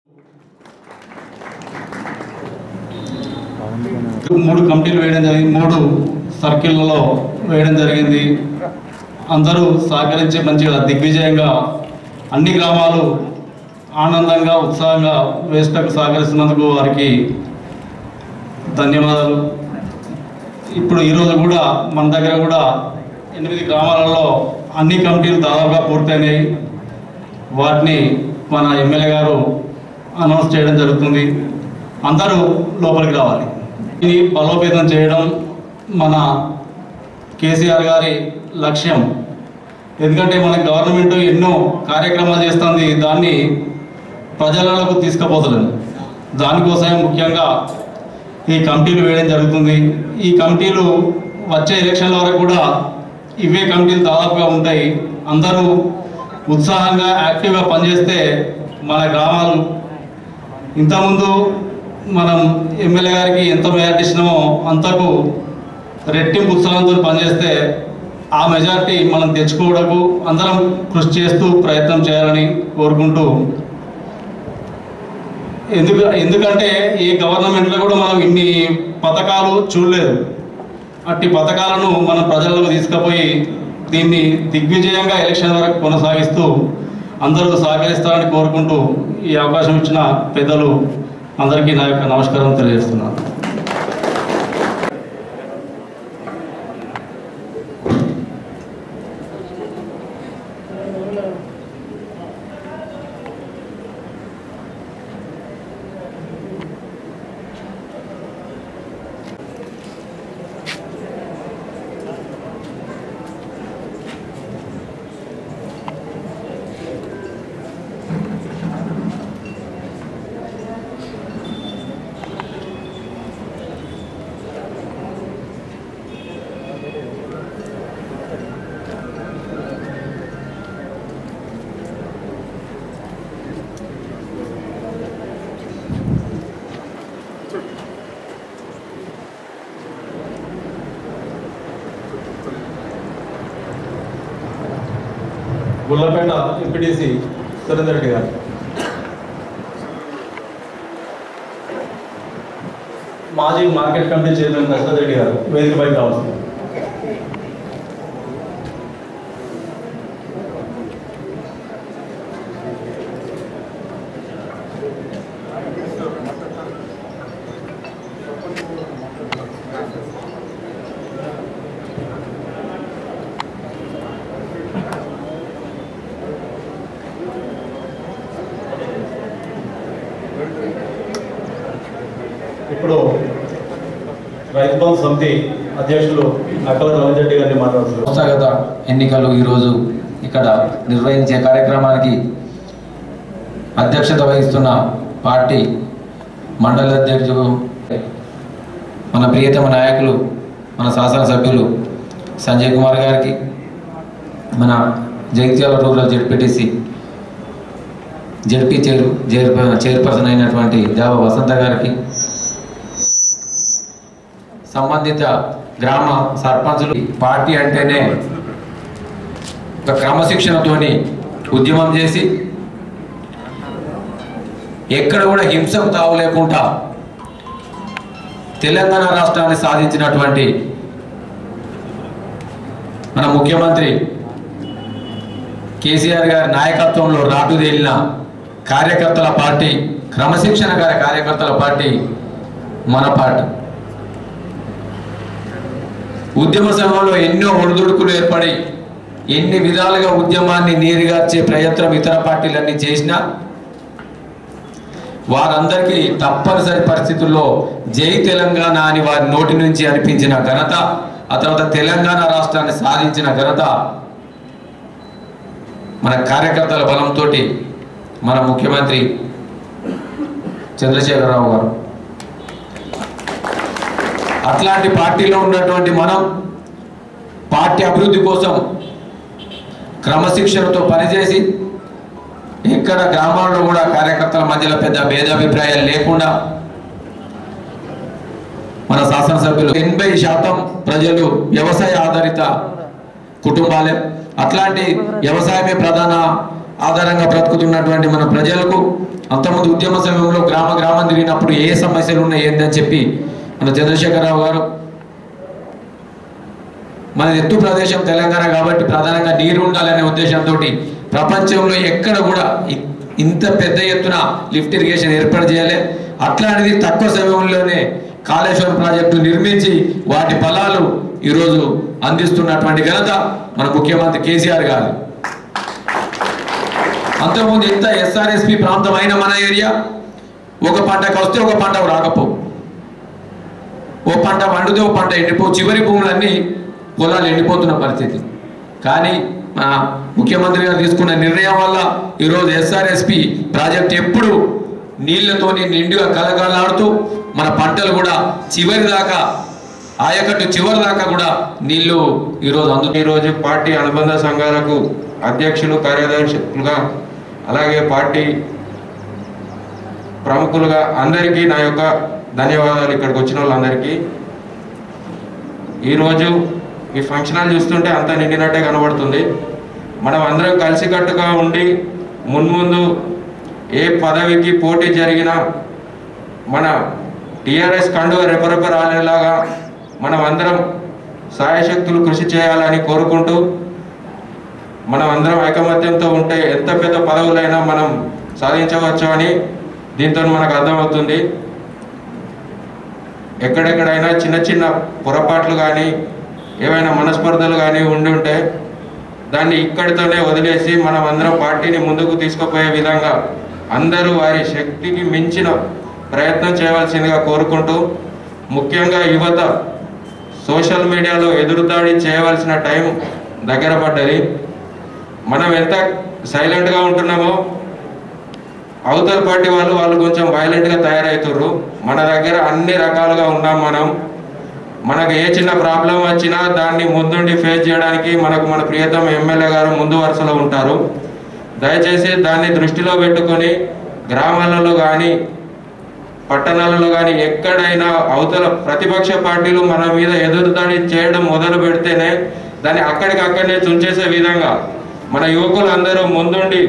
మూడు కమిటీలు వేయడం జరిగింది మూడు సర్కిళ్లలో వేయడం జరిగింది అందరూ సహకరించి మంచిగా దిగ్విజయంగా అన్ని గ్రామాలు ఆనందంగా ఉత్సాహంగా వేస్టకు సహకరిస్తున్నందుకు వారికి ధన్యవాదాలు ఇప్పుడు ఈరోజు కూడా మన దగ్గర కూడా ఎనిమిది గ్రామాలలో అన్ని కమిటీలు దాదాపుగా పూర్తయినాయి వాటిని మన ఎమ్మెల్యే గారు అనౌన్స్ చేయడం జరుగుతుంది అందరూ లోపలికి రావాలి ఇది బలోపేతం చేయడం మన కేసీఆర్ గారి లక్ష్యం ఎందుకంటే మన గవర్నమెంట్ ఎన్నో కార్యక్రమాలు చేస్తుంది దాన్ని ప్రజలకు తీసుకుపోతలేదు దానికోసమే ముఖ్యంగా ఈ కమిటీలు వేయడం జరుగుతుంది ఈ కమిటీలు వచ్చే ఎలక్షన్ల వరకు కూడా ఇవే కమిటీలు దాదాపుగా ఉంటాయి అందరూ ఉత్సాహంగా యాక్టివ్గా పనిచేస్తే మన గ్రామాలు ఇంతకుముందు మనం ఎమ్మెల్యే గారికి ఎంత మెజార్టీ ఇచ్చినామో అంతకు రెట్టింపు ఉత్సాహంతో పనిచేస్తే ఆ మెజార్టీ మనం తెచ్చుకోవడకు అందరం కృషి చేస్తూ ప్రయత్నం చేయాలని కోరుకుంటూ ఎందుకు ఎందుకంటే ఈ గవర్నమెంట్లో కూడా మనం ఇన్ని పథకాలు చూడలేదు అట్టి పథకాలను మనం ప్రజలకు తీసుకుపోయి దీన్ని దిగ్విజయంగా ఎలక్షన్ వరకు కొనసాగిస్తూ అందరూ సహకరిస్తారని కోరుకుంటూ ఈ అవకాశం ఇచ్చిన పెద్దలు అందరికీ నా యొక్క నమస్కారం తెలియజేస్తున్నాను గుల్లపేట ఎంపీటీసీ సురేందర్ రెడ్డి గారు మాజీ market committee chairman Dasharath Reddy garu వేదికపై కావాల్సింది ఇప్పుడు రైతు బంధు సమితి అధ్యక్షులు నక్కల రవీంద్ర రెడ్డి గారిని మాట్లాడుతున్నారు సంస్థాగత ఎన్నికలు ఈరోజు ఇక్కడ నిర్వహించే కార్యక్రమానికి అధ్యక్షత వహిస్తున్న పార్టీ మండల అధ్యక్షుడు మన ప్రియతమ నాయకులు మన శాసనసభ్యులు సంజయ్ కుమార్ గారికి మన Jagtial rural ZPTC ZP chair chair chairperson అయినటువంటి దేవ వసంత గారికి సంబంధిత గ్రామ సర్పంచులు పార్టీ అంటేనే ఒక క్రమశిక్షణతోని ఉద్యమం చేసి ఎక్కడ కూడా హింసకు తావు లేకుండా తెలంగాణ రాష్ట్రాన్ని సాధించినటువంటి మన ముఖ్యమంత్రి కేసీఆర్ గారి నాయకత్వంలో రాటుదేలిన కార్యకర్తల పార్టీ క్రమశిక్షణ గల కార్యకర్తల పార్టీ మన పార్టీ ఉద్యమ సమయంలో ఎన్నో ఒడిదుడుకులు ఏర్పడి ఎన్ని విధాలుగా ఉద్యమాన్ని నీరుగార్చే ప్రయత్నం ఇతర పార్టీలన్నీ చేసినా వారందరికీ తప్పనిసరి పరిస్థితుల్లో జై తెలంగాణ అని వారి నోటి నుంచి అనిపించిన ఘనత ఆ తర్వాత తెలంగాణ రాష్ట్రాన్ని సాధించిన ఘనత మన కార్యకర్తల బలంతో మన ముఖ్యమంత్రి చంద్రశేఖరరావు గారు అట్లాంటి పార్టీలో ఉన్నటువంటి మనం పార్టీ అభివృద్ధి కోసం క్రమశిక్షణతో పనిచేసి ఇక్కడ గ్రామాల్లో కూడా కార్యకర్తల మధ్యలో పెద్ద భేదాభిప్రాయాలు లేకుండా మన శాసనసభ్యులు ఎనభై శాతం ప్రజలు వ్యవసాయ ఆధారిత కుటుంబాలే అట్లాంటి వ్యవసాయమే ప్రధాన ఆధారంగా బ్రతుకుతున్నటువంటి మన ప్రజలకు అంతకుముందు ఉద్యమ సమయంలో గ్రామ గ్రామం తిరిగినప్పుడు ఏ సమస్యలు ఉన్నాయి ఏందని చెప్పి మన చంద్రశేఖరరావు గారు మన ఎత్తు ప్రదేశం తెలంగాణ కాబట్టి ప్రధానంగా నీరు ఉండాలనే ఉద్దేశంతో ప్రపంచంలో ఎక్కడ కూడా ఇ- ఇంత పెద్ద ఎత్తున లిఫ్ట్ ఇరిగేషన్ ఏర్పాటు చేయాలి అట్లాంటిది తక్కువ సమయంలోనే కాళేశ్వరం ప్రాజెక్టు నిర్మించి వాటి ఫలాలు ఈరోజు అందిస్తున్నటువంటి ఘనత మన ముఖ్యమంత్రి కేసీఆర్ గారు అంతకుముందు ఎంత ఎస్ఆర్ఎస్పి ప్రాంతం అయిన మన ఏరియా ఒక పంటకు వస్తే ఒక పంట రాకపోవు ఓ పంట పండితే ఓ పంట ఎండిపో చివరి భూములన్నీ పొలాలు ఎండిపోతున్న పరిస్థితి కానీ మా ముఖ్యమంత్రి గారు తీసుకున్న నిర్ణయం వల్ల ఈరోజు ఎస్ఆర్ఎస్పి ప్రాజెక్ట్ ఎప్పుడు నీళ్లతోని నిండుగా కలకలాడుతూ మన పంటలు కూడా చివరి దాకా ఆయకట్టు చివరి దాకా కూడా నీళ్లు ఈరోజు అందు ఈరోజు పార్టీ అనుబంధ సంఘాలకు అధ్యక్షులు కార్యదర్శులుగా అలాగే పార్టీ ప్రముఖులుగా అందరికీ నా యొక్క ధన్యవాదాలు ఇక్కడికి వచ్చిన వాళ్ళందరికీ ఈరోజు ఈ ఫంక్షన్ హాల్ చూస్తుంటే అంతా నిండినట్టే కనబడుతుంది మనం అందరం కలిసికట్టుగా ఉండి మున్ముందు ఏ పదవికి పోటీ జరిగినా మన టీఆర్ఎస్ కండువ రెపరెప రాలేలాగా మనం అందరం సాయశక్తులు కృషి చేయాలని కోరుకుంటూ మనం అందరం ఐకమత్యంతో ఉంటే ఎంత పెద్ద పదవులైనా మనం సాధించవచ్చు అని దీంతో మనకు అర్థమవుతుంది ఎక్కడెక్కడైనా చిన్న చిన్న పొరపాట్లు కానీ ఏవైనా మనస్పర్ధలు కానీ ఉండి ఉంటే దాన్ని ఇక్కడితోనే వదిలేసి మనం అందరం పార్టీని ముందుకు తీసుకుపోయే విధంగా అందరూ వారి శక్తికి మించిన ప్రయత్నం చేయవలసిందిగా కోరుకుంటూ ముఖ్యంగా యువత సోషల్ మీడియాలో ఎదురుదాడి చేయవలసిన టైం దగ్గర పడ్డది మనం ఎంత సైలెంట్గా ఉంటున్నామో అవతల పార్టీ వాళ్ళు వాళ్ళు కొంచెం వైలెంట్గా తయారవుతుర్రు మన దగ్గర అన్ని రకాలుగా ఉన్నాం మనం మనకు ఏ చిన్న ప్రాబ్లం వచ్చినా దాన్ని ముందుండి ఫేస్ చేయడానికి మనకు మన ప్రియతమ ఎమ్మెల్యే గారు ముందు వరుసలో ఉంటారు దయచేసి దాన్ని దృష్టిలో పెట్టుకొని గ్రామాలలో కానీ పట్టణాలలో కానీ ఎక్కడైనా అవతల ప్రతిపక్ష పార్టీలు మన మీద ఎదురుదాడి చేయడం మొదలు పెడితేనే దాన్ని అక్కడికక్కడనే చుంచేసే విధంగా మన యువకులు అందరూ ముందుండి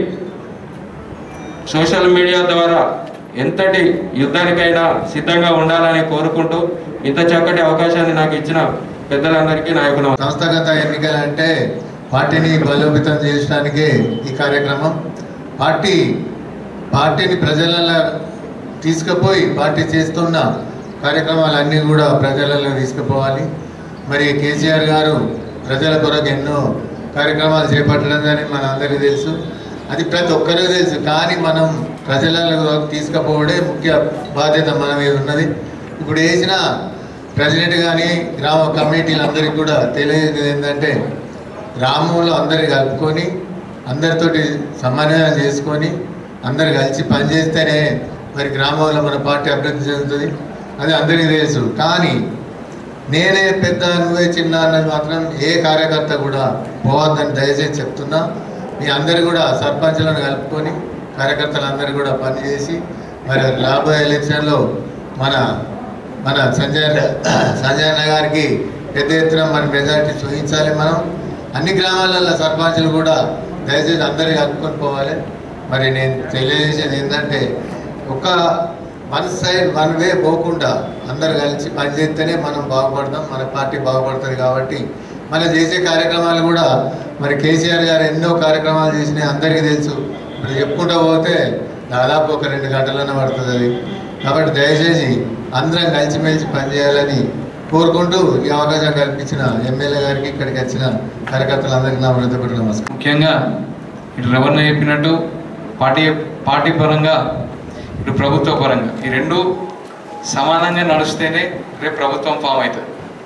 సోషల్ మీడియా ద్వారా ఎంతటి యుద్ధానికైనా సిద్ధంగా ఉండాలని కోరుకుంటూ ఇంత చక్కటి అవకాశాన్ని నాకు ఇచ్చిన పెద్దలందరికీ నా యొక్క నమస్కారం. సంస్థాగత ఎన్నికలు అంటే పార్టీని బలోపేతం చేయడానికే ఈ కార్యక్రమం పార్టీ పార్టీని ప్రజలలో తీసుకుపోయి పార్టీ చేస్తున్న కార్యక్రమాలన్నీ కూడా ప్రజలలో తీసుకుపోవాలి మరి కేసీఆర్ గారు ప్రజల కొరకు ఎన్నో కార్యక్రమాలు చేపట్టడం అని మన అందరికీ తెలుసు అది ప్రతి ఒక్కరికి తెలుసు కానీ మనం ప్రజలలో తీసుకుపోవడే ముఖ్య బాధ్యత మన మీద ఉన్నది ఇప్పుడు వేసిన ప్రెసిడెంట్ కానీ గ్రామ కమిటీలందరికీ కూడా తెలియదు ఏంటంటే గ్రామంలో అందరు కలుపుకొని అందరితోటి సమన్వయం చేసుకొని అందరు కలిసి పనిచేస్తేనే మరి గ్రామంలో మన పార్టీ అభివృద్ధి చెందుతుంది అది అందరికీ తెలుసు కానీ నేనే పెద్ద నువ్వే చిన్న అన్నది మాత్రం ఏ కార్యకర్త కూడా పోవద్దని దయచేసి చెప్తున్నా మీ అందరు కూడా సర్పంచులను కలుపుకొని కార్యకర్తలందరూ కూడా పనిచేసి మరి రాబోయే ఎలక్షన్లో మన మన సంజయ్ సంజయ్ అన్న గారికి పెద్ద ఎత్తున మన మెజార్టీ చూపించాలి మనం అన్ని గ్రామాలలో సర్పంచులు కూడా దయచేసి అందరికీ కలుపుకొని పోవాలి మరి నేను తెలియజేసేది ఏంటంటే ఒక వన్ సైడ్ వన్ వే పోకుండా అందరు కలిసి పనిచేస్తేనే మనం బాగుపడతాం మన పార్టీ బాగుపడుతుంది కాబట్టి మనం చేసే కార్యక్రమాలు కూడా మరి కేసీఆర్ గారు ఎన్నో కార్యక్రమాలు చేసినాయి అందరికీ తెలుసు ఇప్పుడు చెప్పుకుంటూ పోతే దాదాపు ఒక రెండు గంటలనే పడుతుంది అది కాబట్టి దయచేసి అందరం కలిసిమెలిసి పనిచేయాలని కోరుకుంటూ ఈ అవకాశం కల్పించిన ఎమ్మెల్యే గారికి ఇక్కడికి వచ్చిన కార్యకర్తలందరికీ నా వృద్ధపడి నమస్కారం ముఖ్యంగా ఇటు రవణ చెప్పినట్టు పార్టీ పార్టీ పరంగా ఇటు ప్రభుత్వ పరంగా ఈ రెండు సమానంగా నడుస్తేనే రేపు ప్రభుత్వం ఫామ్ అవుతుంది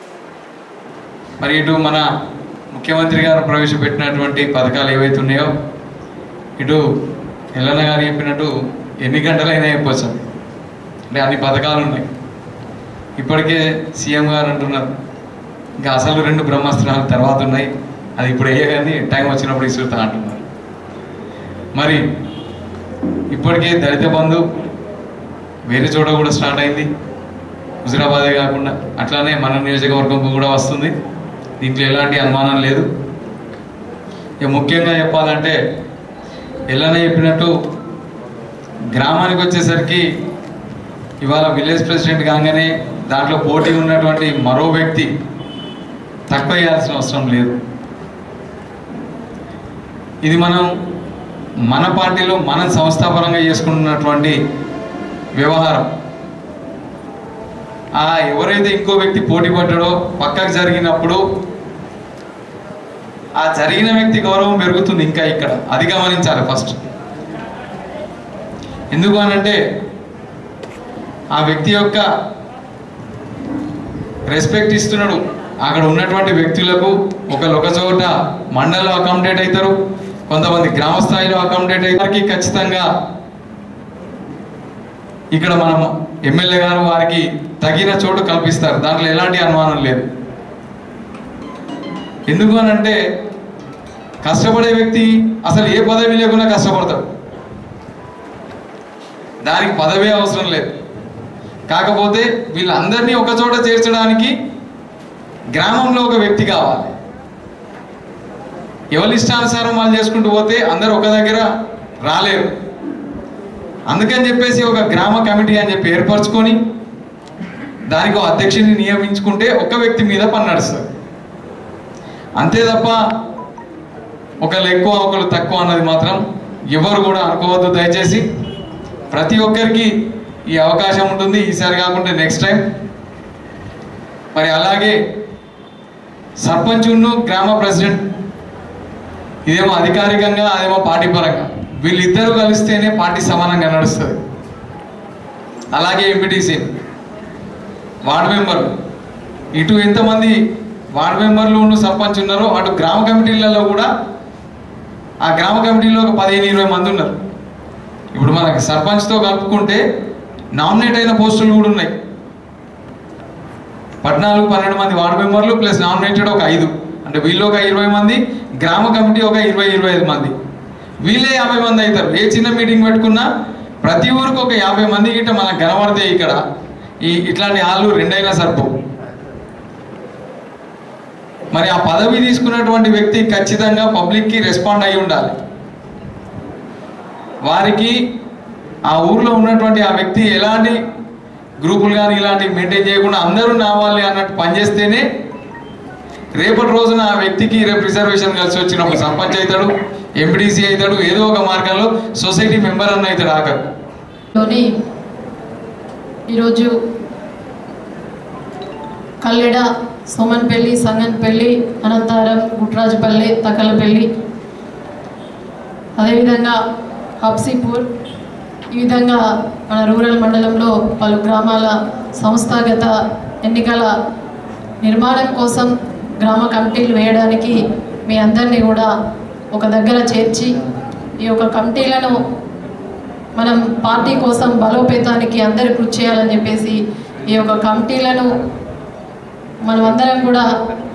మరి ఇటు మన ముఖ్యమంత్రి గారు ప్రవేశపెట్టినటువంటి పథకాలు ఏవైతే ఉన్నాయో ఇటు ఎల్లన్న గారు చెప్పినట్టు ఎన్ని గంటలైనా అయిపోవచ్చు అంటే అన్ని పథకాలు ఉన్నాయి ఇప్పటికే సీఎం గారు అంటున్నారు ఇంకా అసలు రెండు బ్రహ్మాస్త్రాలు తర్వాత ఉన్నాయి అది ఇప్పుడు వేయగానే టైం వచ్చినప్పుడు ఇసురుతా అంటున్నారు మరి ఇప్పటికే దళిత బంధు వేరే చోట కూడా స్టార్ట్ అయింది హుజురాబాదే కాకుండా అట్లానే మన నియోజకవర్గంకు కూడా వస్తుంది దీంట్లో ఎలాంటి అనుమానం లేదు ఇక ముఖ్యంగా చెప్పాలంటే ఎల్లనే చెప్పినట్టు గ్రామానికి వచ్చేసరికి ఇవాళ విలేజ్ ప్రెసిడెంట్ కాగానే దాంట్లో పోటీ ఉన్నటువంటి మరో వ్యక్తి తక్కువ చేయాల్సిన అవసరం లేదు ఇది మనం మన పార్టీలో మనం సంస్థాపరంగా చేసుకుంటున్నటువంటి వ్యవహారం ఆ ఎవరైతే ఇంకో వ్యక్తి పోటీ పడ్డాడో పక్కకు జరిగినప్పుడు ఆ జరిగిన వ్యక్తి గౌరవం పెరుగుతుంది ఇంకా ఇక్కడ అది గమనించాలి ఫస్ట్ ఎందుకు అనంటే ఆ వ్యక్తి యొక్క రెస్పెక్ట్ ఇస్తున్నాడు అక్కడ ఉన్నటువంటి వ్యక్తులకు ఒకరు ఒక చోట మండలంలో అకామిడేట్ అవుతారు కొంతమంది గ్రామ స్థాయిలో అకామిడేట్ అయ్యారికి ఖచ్చితంగా ఇక్కడ మనం ఎమ్మెల్యే గారు వారికి తగిన చోటు కల్పిస్తారు దాంట్లో ఎలాంటి అనుమానం లేదు ఎందుకు అని అంటే కష్టపడే వ్యక్తి అసలు ఏ పదవి లేకుండా కష్టపడతాడు దానికి పదవే అవసరం లేదు కాకపోతే వీళ్ళందరినీ ఒక చోట చేర్చడానికి గ్రామంలో ఒక వ్యక్తి కావాలి ఎవరి ఇష్టానుసారం వాళ్ళు చేసుకుంటూ పోతే అందరు ఒక దగ్గర రాలేరు అందుకని చెప్పేసి ఒక గ్రామ కమిటీ అని చెప్పి ఏర్పరచుకొని దానికి ఒక అధ్యక్షుడిని నియమించుకుంటే ఒక వ్యక్తి మీద పని నడుస్తుంది అంతే తప్ప ఒకళ్ళు ఎక్కువ ఒకళ్ళు తక్కువ అన్నది మాత్రం ఎవరు కూడా అనుకోవద్దు దయచేసి ప్రతి ఒక్కరికి ఈ అవకాశం ఉంటుంది ఈసారి కాకుండా నెక్స్ట్ టైం మరి అలాగే సర్పంచును గ్రామ ప్రెసిడెంట్ ఇదేమో అధికారికంగా అదేమో పార్టీ పరంగా వీళ్ళిద్దరూ కలిస్తేనే పార్టీ సమానంగా నడుస్తుంది అలాగే ఎంపీటీసీ వార్డు మెంబర్ ఇటు ఎంతమంది వార్డు మెంబర్లు ఉన్న సర్పంచ్ ఉన్నారో అటు గ్రామ కమిటీలలో కూడా ఆ గ్రామ కమిటీలో ఒక పదిహేను ఇరవై మంది ఉన్నారు ఇప్పుడు మనకి సర్పంచ్తో కలుపుకుంటే నామినేట్ అయిన పోస్టులు కూడా ఉన్నాయి పద్నాలుగు పన్నెండు మంది వార్డు మెంబర్లు ప్లస్ నామినేటెడ్ ఒక ఐదు అంటే వీళ్ళు ఒక ఇరవై మంది గ్రామ కమిటీ ఒక ఇరవై ఇరవై ఐదు మంది వీళ్ళే యాభై మంది అవుతారు ఏ చిన్న మీటింగ్ పెట్టుకున్నా ప్రతి ఊరికి ఒక యాభై మంది గిట్ట మనకు కనబడతాయి ఇక్కడ ఈ ఇట్లాంటి హాళ్ళు రెండైనా సరిపో మరి ఆ పదవి తీసుకున్నటువంటి వ్యక్తి ఖచ్చితంగా పబ్లిక్కి రెస్పాండ్ అయి ఉండాలి వారికి ఆ ఊర్లో ఉన్నటువంటి ఆ వ్యక్తి ఎలాంటి గ్రూపులు కానీ ఇలాంటివి మెయింటైన్ చేయకుండా అందరూ నావాలి అన్నట్టు పనిచేస్తేనే రేపటి రోజున ఆ వ్యక్తికి రేపు రిజర్వేషన్ కలిసి వచ్చినప్పుడు సర్పంచ్ అవుతాడు ఎంపీడీసీ అవుతాడు ఏదో ఒక మార్గంలో సొసైటీ మెంబర్ అన్న అవుతాడు ఆఖరు లోని ఈరోజు కల్లెడ సోమన్పల్లి సంగన్పల్లి అనంతారం గుట్రాజుపల్లి తకలపల్లి అదేవిధంగా హబ్సీపూర్ ఈ విధంగా మన రూరల్ మండలంలో పలు గ్రామాల సంస్థాగత ఎన్నికల నిర్మాణం కోసం గ్రామ కమిటీలు వేయడానికి మీ అందరినీ కూడా ఒక దగ్గర చేర్చి ఈ యొక్క కమిటీలను మనం పార్టీ కోసం బలోపేతానికి అందరూ కృషి చేయాలని చెప్పేసి ఈ యొక్క కమిటీలను మనం అందరం కూడా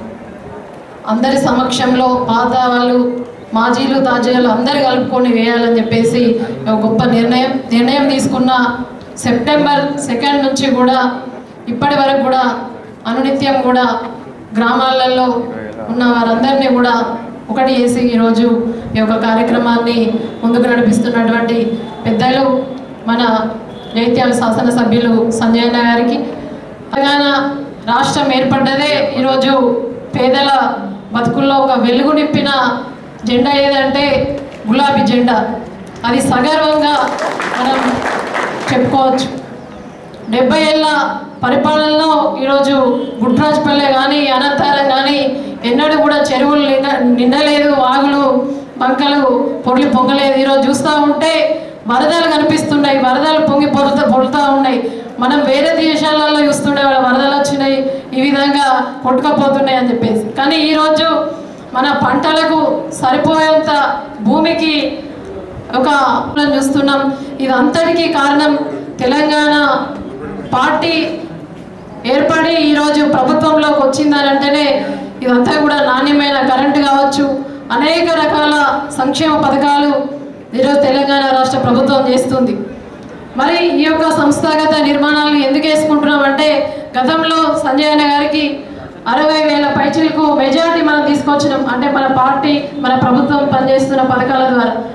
అందరి సమక్షంలో పాత వాళ్ళు మాజీలు తాజాలు అందరు కలుపుకొని వేయాలని చెప్పేసి ఒక గొప్ప నిర్ణయం నిర్ణయం తీసుకున్న సెప్టెంబర్ సెకండ్ నుంచి కూడా ఇప్పటి వరకు కూడా అనునిత్యం కూడా గ్రామాలలో ఉన్న వారందరినీ కూడా ఒకటి చేసి ఈరోజు ఈ యొక్క కార్యక్రమాన్ని ముందుకు నడిపిస్తున్నటువంటి పెద్దలు మన జైత్యాల శాసనసభ్యులు సంజయ్ అన్న గారికి తెలంగాణ రాష్ట్రం ఏర్పడ్డదే ఈరోజు పేదల బతుకుల్లో ఒక వెలుగు నింపిన జెండా ఏదంటే గులాబీ జెండా అది సగర్వంగా మనం చెప్పుకోవచ్చు డెబ్బై ఏళ్ళ పరిపాలనలో ఈరోజు గుట్రాజపల్లె కానీ అనంతారం కానీ ఎన్నడూ కూడా చెరువులు నిండ నిండలేదు వాగులు బంకలు పొర్లి పొంగలేదు ఈరోజు చూస్తూ ఉంటే వరదలు కనిపిస్తున్నాయి వరదలు పొంగి పొరుత పొరుతూ ఉన్నాయి మనం వేరే దేశాలలో చూస్తుండే వాళ్ళ వరదలు వచ్చినాయి ఈ విధంగా కొట్టుకపోతున్నాయి అని చెప్పేసి కానీ ఈరోజు మన పంటలకు సరిపోయేంత భూమికి ఒక చూస్తున్నాం ఇదంతటికీ కారణం తెలంగాణ పార్టీ ఏర్పడి ఈరోజు ప్రభుత్వంలోకి వచ్చిందని అంటేనే ఇదంతా కూడా నాణ్యమైన కరెంటు కావచ్చు అనేక రకాల సంక్షేమ పథకాలు ఈరోజు తెలంగాణ రాష్ట్ర ప్రభుత్వం చేస్తుంది మరి ఈ యొక్క సంస్థాగత నిర్మాణాలను ఎందుకు వేసుకుంటున్నాం అంటే గతంలో సంజయ్ అన్న గారికి అరవై వేల పైచీలకు మెజారిటీ మనం తీసుకొచ్చినాం అంటే మన పార్టీ మన ప్రభుత్వం పనిచేస్తున్న పథకాల ద్వారా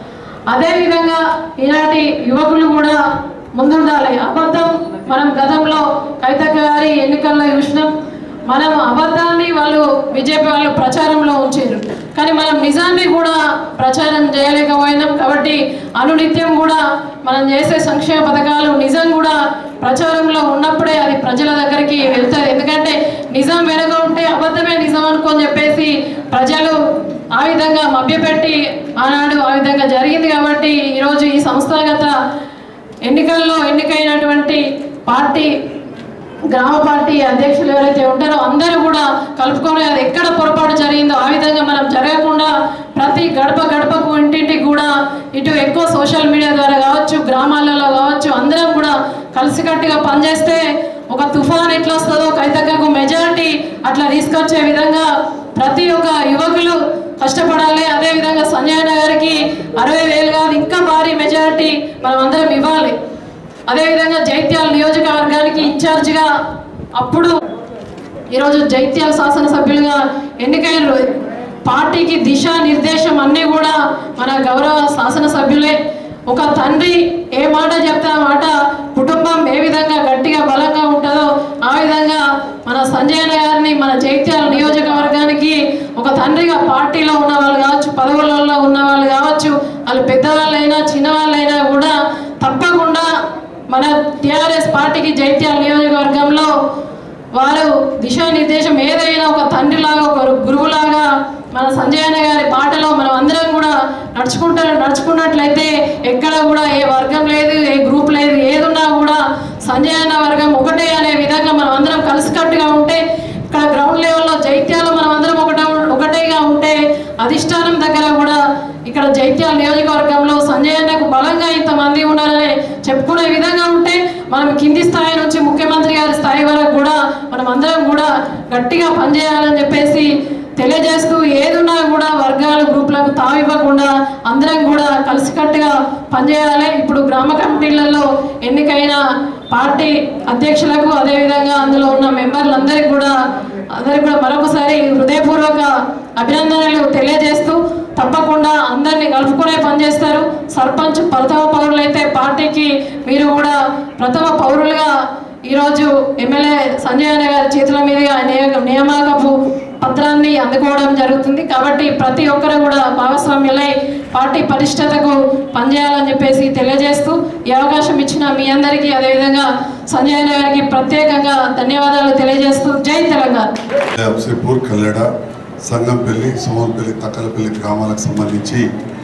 అదేవిధంగా ఈనాటి యువకులు కూడా ముందుండాలి అబద్ధం మనం గతంలో కవితక్క గారి ఎన్నికల్లో చూసినాం మనం అబద్ధాన్ని వాళ్ళు బీజేపీ వాళ్ళు ప్రచారంలో ఉంచారు కానీ మనం నిజాన్ని కూడా ప్రచారం చేయలేకపోయినాం కాబట్టి అనునిత్యం కూడా మనం చేసే సంక్షేమ పథకాలు నిజం కూడా ప్రచారంలో ఉన్నప్పుడే అది ప్రజల దగ్గరికి వెళ్తుంది ఎందుకంటే నిజం వెనుక ఉంటే అబద్ధమే నిజం అనుకొని చెప్పేసి ప్రజలు ఆ విధంగా మభ్యపెట్టి ఆనాడు ఆ విధంగా జరిగింది కాబట్టి ఈరోజు ఈ సంస్థాగత ఎన్నికల్లో ఎన్నికైనటువంటి పార్టీ గ్రామ పార్టీ అధ్యక్షులు ఎవరైతే ఉంటారో అందరూ కూడా కలుపుకొని అది ఎక్కడ పొరపాటు జరిగిందో ఆ విధంగా మనం జరగకుండా ప్రతి గడప గడపకు ఇంటింటికి కూడా ఇటు ఎక్కువ సోషల్ మీడియా ద్వారా కావచ్చు గ్రామాలలో కావచ్చు అందరం కూడా కలిసికట్టుగా పనిచేస్తే ఒక తుఫాన్ ఎట్లా వస్తుందో కైతక్కకు మెజారిటీ అట్లా తీసుకొచ్చే విధంగా ప్రతి ఒక్క యువకులు కష్టపడాలి అదేవిధంగా సంజయ్ అన్న గారికి అరవై వేలు కాదు ఇంకా భారీ మెజారిటీ మనం అందరం ఇవ్వాలి అదేవిధంగా జైత్యాల నియోజకవర్గానికి ఇన్ఛార్జిగా అప్పుడు ఈరోజు జైత్యాల శాసనసభ్యులుగా ఎన్నికైన పార్టీకి దిశ నిర్దేశం అన్నీ కూడా మన గౌరవ శాసనసభ్యులే ఒక తండ్రి ఏ మాట చెప్తే ఆ మాట కుటుంబం ఏ విధంగా గట్టిగా బలంగా ఉంటుందో ఆ విధంగా మన సంజయ్ అన్న గారిని మన జైత్యాల నియోజకవర్గానికి ఒక తండ్రిగా పార్టీలో ఉన్న వాళ్ళు కావచ్చు పదవులలో ఉన్న వాళ్ళు కావచ్చు వాళ్ళు పెద్దవాళ్ళైనా చిన్నవాళ్ళైనా కూడా తప్పకుండా మన టిఆర్ఎస్ పార్టీకి జైత్యాల నియోజకవర్గంలో వారు దిశానిర్దేశం ఏదైనా ఒక తండ్రిలాగా ఒక గురువులాగా మన సంజయ్ అన్న గారి బాటలో మనం అందరం కూడా నడుచుకుంటా నడుచుకున్నట్లయితే ఎక్కడ కూడా ఏ వర్గం లేదు ఏ గ్రూప్ లేదు ఏదున్నా కూడా సంజయ్ అన్న వర్గం ఒకటే అనే విధంగా మనం అందరం కలిసికట్టుగా ఉంటే ఇక్కడ గ్రౌండ్ లెవెల్లో జైత్యాలు మనం అందరం ఒకటే ఒకటేగా ఉంటే అధిష్టానం దగ్గర కూడా ఇక్కడ జైత్యాల నియోజకవర్గంలో సంజయ్ అన్నకు బలంగా ఇంతమంది ఉన్నారని చెప్పుకునే విధంగా ఉంటే మనం కింది స్థాయి నుంచి ముఖ్యమంత్రి గారి స్థాయి వరకు కూడా మనం అందరం కూడా గట్టిగా పనిచేయాలని చెప్పేసి తెలియజేస్తూ ఏదున్నా కూడా వర్గాలు గ్రూపులకు తావివ్వకుండా అందరం కూడా కలిసికట్టుగా పనిచేయాలి ఇప్పుడు గ్రామ కమిటీలలో ఎన్నికైన పార్టీ అధ్యక్షులకు అదేవిధంగా అందులో ఉన్న మెంబర్లందరికీ కూడా అందరికి కూడా మరొకసారి హృదయపూర్వక అభినందనలు తెలియజేస్తూ తప్పకుండా అందరినీ కలుపుకునే పనిచేస్తారు సర్పంచ్ ప్రథమ పౌరులైతే పార్టీకి మీరు కూడా ప్రథమ పౌరులుగా ఈరోజు ఎమ్మెల్యే సంజయ్ అన్న గారి చేతుల మీదుగా నియ- నియామకపు పత్రాన్ని అందుకోవడం జరుగుతుంది కాబట్టి ప్రతి ఒక్కరు కూడా భాగస్వామ్యులై పార్టీ పరిష్టతకు పనిచేయాలని చెప్పేసి తెలియజేస్తూ ఈ అవకాశం ఇచ్చిన మీ అందరికీ అదేవిధంగా సంజయ్ అన్న గారికి ప్రత్యేకంగా ధన్యవాదాలు తెలియజేస్తూ జై తెలంగాణ హంసీపూర్ కల్లెడ సంగంపల్లి సోమపల్లి తక్కలపల్లి గ్రామాలకు సంబంధించి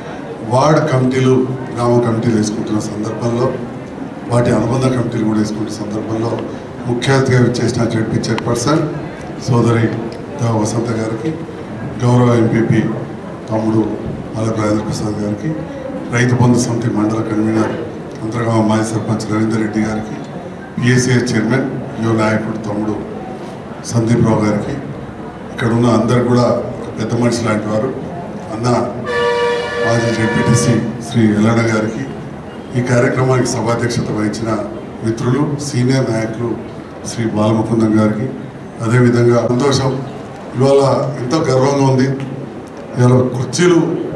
వార్డ్ కమిటీలు గ్రామ కమిటీలు వేసుకుంటున్న సందర్భంలో వాటి అనుబంధ కమిటీలు కూడా వేసుకుంటున్న సందర్భంలో ముఖ్య అతిథిగా విచ్చేసిన జడ్పీ చైర్పర్సన్ సోదరి దా వసంత గారికి గౌరవ ఎంపీపీ తమ్ముడు మాలక రాజేంద్ర ప్రసాద్ గారికి రైతు బంధు సమితి మండల కన్వీనర్ అంతర్గామ మాజీ సర్పంచ్ రవీందర్ రెడ్డి గారికి పిఎస్ఏ చైర్మన్ యువ నాయకుడు తమ్ముడు సందీప్ రావు గారికి ఇక్కడ ఉన్న అందరు కూడా ఒక పెద్ద మనిషి లాంటి వారు అన్న మాజీ జెడ్పీటీసీ శ్రీ ఎల్లన్న గారికి ఈ కార్యక్రమానికి సభాధ్యక్షత వహించిన మిత్రులు సీనియర్ నాయకులు శ్రీ బాలముకుందం గారికి అదేవిధంగా సంతోషం ఇవాళ ఎంతో గర్వంగా ఉంది ఇవాళ కుర్చీలు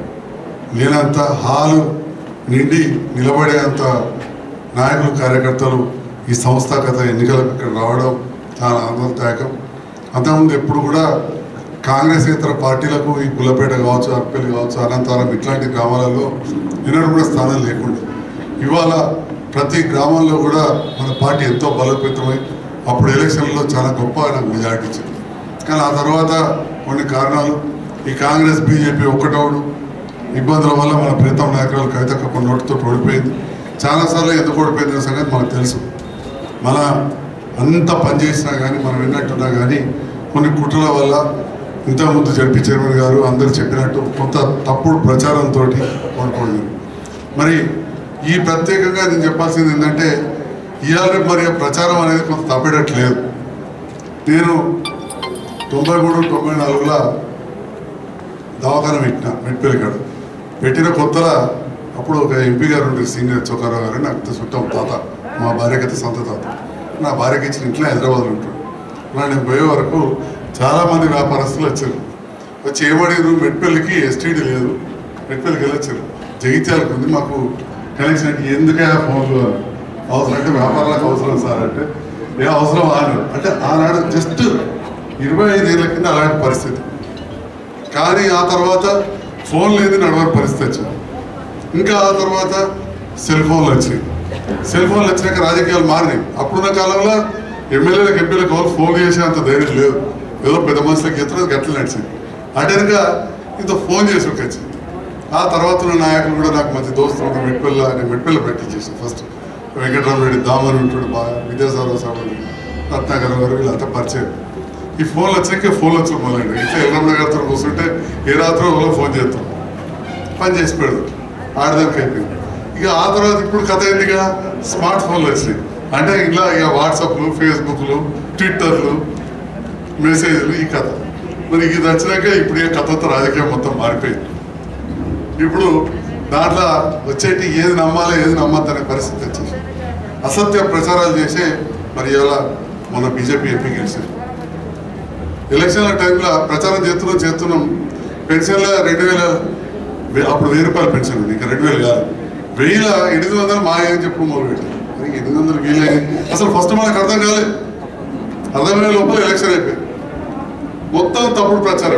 లేనంత హాలు నిండి నిలబడేంత నాయకులు కార్యకర్తలు ఈ సంస్థాగత ఎన్నికలకు ఇక్కడ రావడం చాలా ఆనందదాయకం అంతకుముందు ఎప్పుడు కూడా కాంగ్రెస్ ఇతర పార్టీలకు ఈ గుల్లపేట కావచ్చు అర్పల్లి కావచ్చు అనంతరం ఇట్లాంటి గ్రామాలలో ఎన్నడూ కూడా స్థానం లేకుండా ఇవాళ ప్రతి గ్రామంలో కూడా మన పార్టీ ఎంతో బలోపేతమై అప్పుడు ఎలక్షన్లో చాలా గొప్ప నాకు మెజార్టీ ఇచ్చింది కానీ ఆ తర్వాత కొన్ని కారణాలు ఈ కాంగ్రెస్ బీజేపీ ఒక్కటవుడు ఇబ్బందుల వల్ల మన ప్రీతం నాయకురాలు కవితక్క కొన్ని నోటితో ఓడిపోయింది చాలాసార్లు ఎందుకు ఓడిపోయింది అనే సంగతి మనకు తెలుసు మన అంత పనిచేసినా కానీ మనం విన్నట్టున్నా కానీ కొన్ని కుట్రల వల్ల ఇంతకుముందు జడ్పీ చైర్మన్ గారు అందరు చెప్పినట్టు కొంత తప్పుడు ప్రచారంతో ఓడిపోయింది మరి ఈ ప్రత్యేకంగా నేను చెప్పాల్సింది ఏంటంటే ఇవాళ మరి ఆ ప్రచారం అనేది కొంత తప్పేటట్లేదు నేను తొంభై మూడు తొంభై నాలుగులో దవాఖాన పెట్టిన మెట్పల్లికాడ పెట్టిన కొత్తలో అప్పుడు ఒక ఎంపీ గారు ఉండే సీనియర్ చొక్కారావు గారు నాకు చుట్టం తాత మా భార్యకైతే సొంత తాత నా భార్యకి ఇచ్చిన ఇంట్లో హైదరాబాద్లో ఉంటాడు నా నేను పోయే వరకు చాలామంది వ్యాపారస్తులు వచ్చారు వచ్చి ఏమడిగారు మెట్పల్లికి ఎస్టీడీ లేదు మెట్పల్లికి వెళ్ళొచ్చారు జగిత్యాలకు ఉంది మాకు కనెక్షన్ అంటే ఎందుకే ఫోన్లు అని. అవసరం అంటే వ్యాపారాలకు అవసరం సార్ అంటే ఏ అవసరం అన్నాడు అంటే ఆనాడు జస్ట్ ఇరవై ఐదేళ్ల కింద అలాంటి పరిస్థితి కానీ ఆ తర్వాత ఫోన్ లేదు నడవని పరిస్థితి వచ్చింది ఇంకా ఆ తర్వాత సెల్ ఫోన్లు వచ్చినాయి సెల్ ఫోన్లు వచ్చినాక రాజకీయాలు మారినాయి అప్పుడున్న కాలంలో ఎమ్మెల్యేలకు ఎంపీలకు ఎవరు ఫోన్ చేసే అంత ధైర్యం లేదు ఏదో పెద్ద మనుషులకు ఎత్తున గట్ల నడిచింది అటెనక ఇంత ఫోన్ చేసి వచ్చింది ఆ తర్వాత ఉన్న నాయకులు కూడా నాకు మంచి దోస్తులు ఉంటే మెట్పల్ల నేను మెట్పల్ల పెట్టించేసాను ఫస్ట్ వెంకటరామరెడ్డి దామని ఉంటాడు బాగా విద్యాసాగర్ సాబు రత్నాకర్ గారు వీళ్ళంతా పరిచయం ఈ ఫోన్లు వచ్చాక ఫోన్లు వచ్చి మొదలండి ఇట్లా ఎల్లమ్మ గారితో కూర్చుంటే ఏ రాత్రి ఒకలో ఫోన్ చేస్తాం పని చేసి పెడతాం ఆడదానికి అయిపోయింది ఇక ఆ తర్వాత ఇప్పుడు కథ ఏందిగా స్మార్ట్ ఫోన్లు వచ్చినాయి అంటే ఇలా ఇక వాట్సాప్లు ఫేస్బుక్లు ట్విట్టర్లు మెసేజ్లు ఈ కథ మరి ఇది వచ్చినాక ఇప్పుడు ఈ కథతో రాజకీయం మొత్తం మారిపోయింది ఇప్పుడు దాంట్లో వచ్చేటి ఏది నమ్మాలి ఏది నమ్మద్దు అనే పరిస్థితి వచ్చేసి అసత్య ప్రచారాలు చేసే మరి ఇలా మన బీజేపీ ఎంపీ గెలిచారు ఎలక్షన్ల టైంలో ప్రచారం చేస్తున్నాం చేస్తున్నాం పెన్షన్ల రెండు వేల వే- అప్పుడు వెయ్యి రూపాయల పెన్షన్ ఉంది ఇంకా రెండు వేలు కాదు వెయ్యిల ఎనిమిది వందలు మా అని చెప్పు మొదలుపెట్టారు మరి ఎనిమిది వందలు వీలైంది అసలు ఫస్ట్ మనకు అర్థం కాలేదు అర్థమయ్యే లోపల ఎలక్షన్ అయిపోయింది మొత్తం తప్పుడు ప్రచారం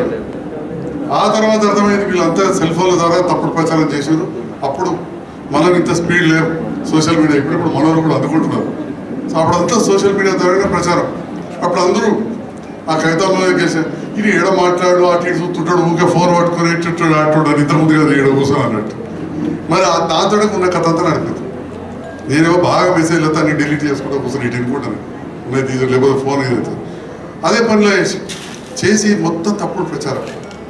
ఆ తర్వాత అర్థమైంది వీళ్ళంతా సెల్ ఫోన్ల ద్వారా తప్పుడు ప్రచారం చేశారు అప్పుడు మనం ఇంత స్పీడ్ లేవు సోషల్ మీడియా ఇప్పుడు ఇప్పుడు మనోరు కూడా అందుకుంటున్నారు సో అప్పుడంతా సోషల్ మీడియా ద్వారా ప్రచారం అప్పుడు అందరూ ఆ కవితంలో చేశారు ఇది ఏడ మాట్లాడు అటు ఇటు చూస్తుంటాడు ఊకే ఫోన్ పట్టుకొని ఇట్టు ఆటాడు అని ఇంతకు ముందు కదా ఏడ కూర్చొని అన్నట్టు మరి ఆ దాంతో ఉన్న కథ అంతా నడిపింది నేనేమో బాగా మెసేజ్ వెళ్తా అన్ని డిలీట్ చేసుకుంటా కూర్చొని ఇటు వినుకుంటాను ఉన్నది ఇది లేకపోతే ఫోన్ ఏదైతే అదే పనిలో చేసి చేసి మొత్తం తప్పుడు ప్రచారం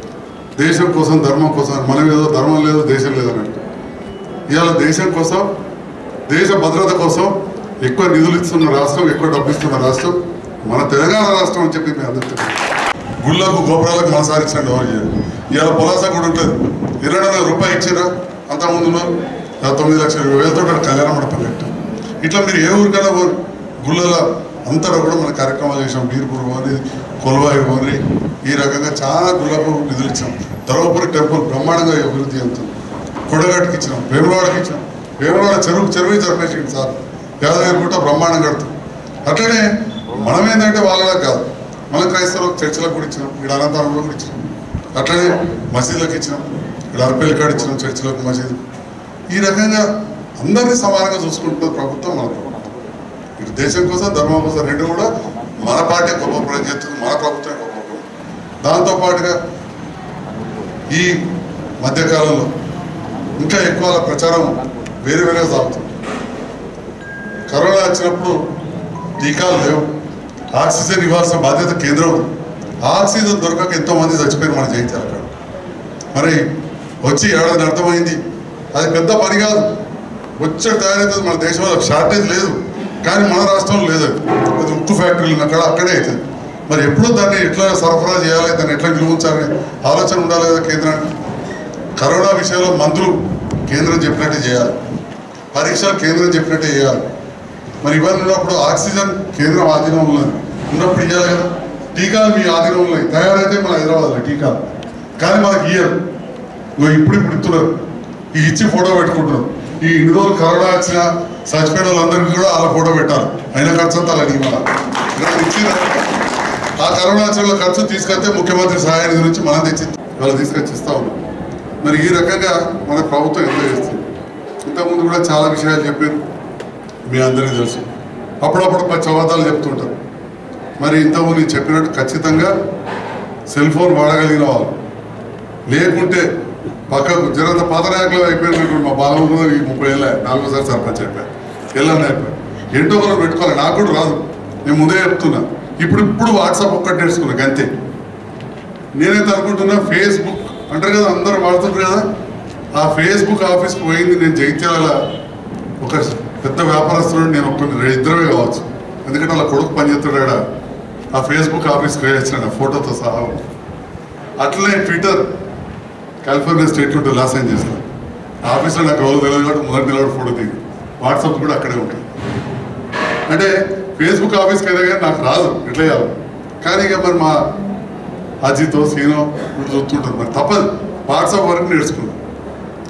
దేశం కోసం ధర్మం కోసం మనం ఏదో ధర్మం లేదు దేశం లేదు అన్నట్టు ఇవాళ దేశం కోసం దేశ భద్రత కోసం ఎక్కువ నిధులు ఇస్తున్న రాష్ట్రం ఎక్కువ డబ్బు ఇస్తున్న రాష్ట్రం మన తెలంగాణ రాష్ట్రం అని చెప్పి మేము అందరికీ తెలియదు. గుళ్ళకు గోపురాలకు మన సారించండి ఎవరు చేయరు ఇవాళ పొలాస కూడా ఉంటుంది ఇరవై వందల రూపాయలు ఇచ్చిరా అంత ముందు తొమ్మిది లక్షల ఇరవై వేలతో అక్కడ కళ్యాణ మండపం కట్టాం ఇట్లా మీరు ఏ ఊరికైనా పోరు గుళ్ళల అంతటా కూడా మన కార్యక్రమాలు చేసాం బీర్పూర్ పోని కొలవాయి పోని ఈ రకంగా చాలా గుళ్ళకు నిధులు ఇచ్చాం ధర్మపురి టెంపుల్ బ్రహ్మాండంగా అభివృద్ధి అవుతుంది కొడగట్టుకి ఇచ్చినాం వేములవాడకి ఇచ్చినాం వేములవాడ చెరువు చెరువు జరిపేసింది సార్ యాదగిరి గుట్ట బ్రహ్మాండం కడుతుంది అట్లనే మనం ఏంటంటే వాళ్ళలా కాదు మన క్రైస్తవులకు చర్చిలకు కూడా ఇచ్చినాం ఇక్కడ అనంతరంలో కూడా ఇచ్చినాం అట్లనే మసీదులకు ఇచ్చినాం ఇక్కడ అరపల్లి కాడ ఇచ్చినాం చర్చిలకు మసీదు ఈ రకంగా అందరినీ సమానంగా చూసుకుంటుంది ప్రభుత్వం మన ప్రభుత్వం ఇటు దేశం కోసం ధర్మం కోసం రెండు కూడా మన పార్టీ గొప్ప పని చేస్తుంది మన ప్రభుత్వం గొప్ప పని దాంతో పాటుగా ఈ మధ్యకాలంలో ఇంకా ఎక్కువ ప్రచారం వేరే వేరే సాగుతుంది కరోనా వచ్చినప్పుడు టీకాలు లేవు ఆక్సిజన్ ఇవ్వాల్సిన బాధ్యత కేంద్రం ఉంది. ఆక్సిజన్ దొరకక ఎంతో మంది చచ్చిపోయారు మన జయించాలి అక్కడ మరి వచ్చి ఏడాది అర్థమైంది అది పెద్ద పని కాదు వచ్చే తయారవుతుంది మన దేశంలో షార్టేజ్ లేదు కానీ మన రాష్ట్రంలో లేదు అది. అది ఉక్కు ఫ్యాక్టరీలు అక్కడ అక్కడే అవుతుంది మరి ఎప్పుడు దాన్ని ఎట్లా సరఫరా చేయాలి దాన్ని ఎట్లా నిలువ ఉంచాలి ఆలోచన ఉండాలి కదా కేంద్రానికి కరోనా విషయంలో మందులు కేంద్రం చెప్పినట్టే చేయాలి పరీక్షలు కేంద్రం చెప్పినట్టే చేయాలి మరి ఇవన్నీ ఉన్నప్పుడు ఆక్సిజన్ కేంద్రం ఆధీనం ఉన్నది ఉన్నప్పుడు ఇవ్వాలి కదా టీకాలు మీ ఆధీనం ఉన్నాయి తయారైతే మన హైదరాబాద్లో టీకాలు కానీ మనకి ఇయ్యరు ఇగో ఇప్పుడు ఇప్పుడు ఇస్తున్నారు ఈ ఇచ్చి ఫోటో పెట్టుకుంటున్నారు ఈ ఇన్ని రోజులు కరోనా వచ్చిన చచ్చిపోయిన వాళ్ళందరికీ కూడా అలా ఫోటో పెట్టాలి అయిన ఖర్చు అంతా అలా ఇవ్వాలి ఇలా ఇచ్చిన ఆ కరోనా వచ్చిన వాళ్ళ ఖర్చు తీసుకొస్తే ముఖ్యమంత్రి సహాయ నిధి నుంచి మనం తెచ్చి వాళ్ళు తీసుకొచ్చి ఇస్తా ఉన్నాం మరి ఈ రకంగా మన ప్రభుత్వం ఎంత చేస్తుంది ఇంతకుముందు కూడా చాలా విషయాలు చెప్పారు మీ అందరికీ తెలుసు అప్పుడప్పుడు పచ్చి అబద్ధాలు చెప్తుంటారు మరి ఇంతకుముందు నేను చెప్పినట్టు ఖచ్చితంగా సెల్ ఫోన్ వాడగలిగిన వాళ్ళు లేకుంటే పక్కకు జరంత పాత నాయకులు అయిపోయింది ఇప్పుడు మా బాలముందు ఈ ముప్పై ఏళ్ళ నాలుగోసారి సర్పంచ్ అయిపోయారు ఎల్లన్న అయిపోయారు ఏంటో మనం పెట్టుకోవాలి నాకు కూడా రాదు నేను ముందే చెప్తున్నా ఇప్పుడు ఇప్పుడు వాట్సాప్ ఒక్కటి నేర్చుకున్నా అంతే నేనైతే అనుకుంటున్నా ఫేస్బుక్ అంటారు కదా అందరూ వాడుతుంటారు కదా ఆ ఫేస్బుక్ ఆఫీస్కి పోయింది నేను జగిత్యాల ఒక పెద్ద వ్యాపారస్తుడు నేను ఒక ఇద్దరమే కావచ్చు ఎందుకంటే వాళ్ళ కొడుకు పనిచేస్తాడు ఆడ ఆ ఫేస్బుక్ ఆఫీస్కి వేయించాడు ఫోటోతో సహా అట్లనే ట్విట్టర్ కాలిఫోర్నియా స్టేట్ ఉంటుంది లాస్ ఏంజల్స్లో ఆఫీస్లో నాకు ఎవరు తెలియదు కాబట్టి మొదటి నిలబడి ఫోటో దిగి వాట్సాప్ కూడా అక్కడే ఉంటుంది అంటే ఫేస్బుక్ ఆఫీస్కి అయినా కానీ నాకు రాదు ఎట్లా చేయాలి కానీ ఇక మరి మా అజితో సీనో వీళ్ళు చూస్తుంటారు మరి తప్పదు వాట్సాప్ వరకు నేర్చుకున్నాం